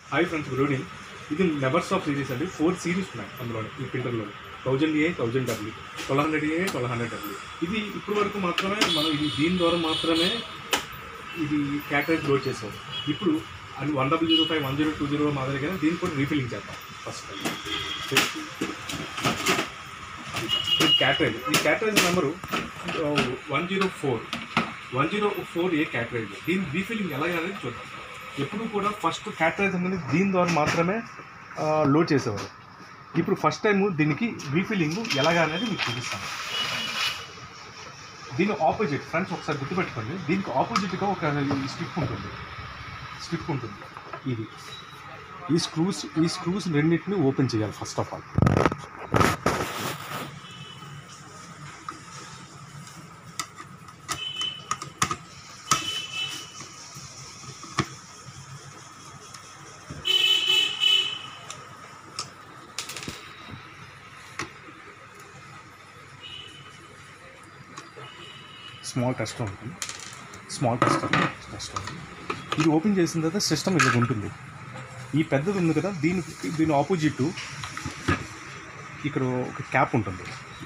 hi friends good evening ఇది Neverstop series అండి four series ఉన్నాయి అందులో ఈ ప్రింటర్లో thousand A thousand W twelve hundred A twelve hundred W ఇది ఇప్పటి వరకు మాత్రమే మనం ఇది దీని ద్వారా మాత్రమే ఇది క్యాటరేజ్ లోడ్ చేసాం ఇప్పుడు అది one double zero five one zero two zero మాదిరిగానే దీన్ని కూడా రీఫిల్లింగ్ చేద్దాం ఫస్ట్ ఇది క్యాటరేజ్ ఈ cartridge number one zero four one zero four A cartridge దీని రీఫిల్లింగ్ ఎలా అనేది చూద్దాం ఎప్పుడు కూడా ఫస్ట్ క్యాటరేజ్ అనేది దీని ద్వారా మాత్రమే ఆ, లోడ్ చేసేవారు ఇప్పుడు ఫస్ట్ టైం దీనికి రీఫిల్లింగ్ ఎలాగా అనేది మీకు చూపిస్తాను దీని ఆపోజిట్ ఫ్రెండ్స్ ఒకసారి గుర్తుపెట్టుకోండి దీనికి ఆపోజిట్గా ఒక స్ట్రిప్ ఉంటుంది స్ట్రిప్ ఉంటుంది ఇది ఈ స్క్రూస్ ఈ స్క్రూస్ రెండింటిని ఓపెన్ చేయాలి first of all small test ఉంటుంది స్మాల్ టెస్ట్ టెస్ట్ ఉంటుంది ఇది ఓపెన్ చేసిన తర్వాత సిస్టమ్ ఇలా ఉంటుంది ఈ పెద్దది ఉంది కదా దీని దీని ఆపోజిట్ ఇక్కడ ఒక క్యాప్ ఉంటుంది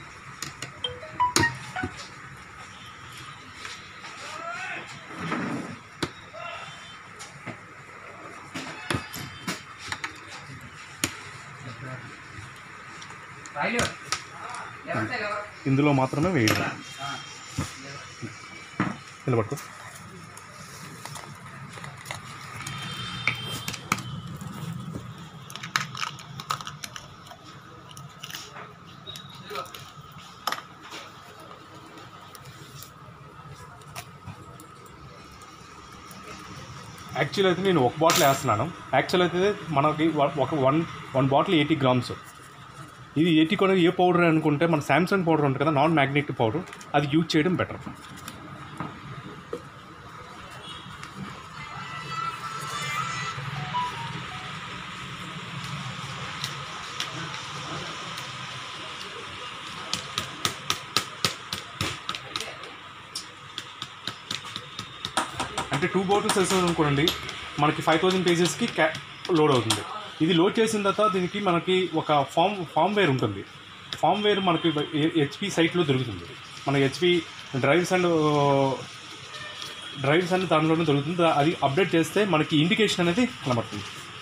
ఇందులో మాత్రమే వేయడం నిలబడుకో యాక్చువల్ అయితే నేను ఒక బాటిల్ వేస్తున్నాను యాక్చువల్ అయితే మనకి వ- ఒక one one bottle eighty grams ఇది ఎయిటీ కూడా ఏ పౌడర్ అనుకుంటే మన శాంసంగ్ పౌడర్ ఉంటుంది కదా నాన్ మ్యాగ్నెటిక్ పౌడర్ అది యూజ్ చేయడం బెటర్ అంటే టూ బాటిల్స్ వేసాం అనుకోండి మనకి ఫైవ్ థౌజండ్ పేజెస్కి క్యా లోడ్ అవుతుంది ఇది లోడ్ చేసిన తర్వాత దీనికి మనకి ఒక ఫామ్ ఫామ్ వేర్ ఉంటుంది ఫామ్ వేర్ మనకి హెచ్పి సైట్లో దొరుకుతుంది మన హెచ్పి డ్రైవ్స్ అండ్ డ్రైవ్స్ అన్ని దానిలోనే దొరుకుతుంది అది అప్డేట్ చేస్తే మనకి ఇండికేషన్ అనేది కనబడుతుంది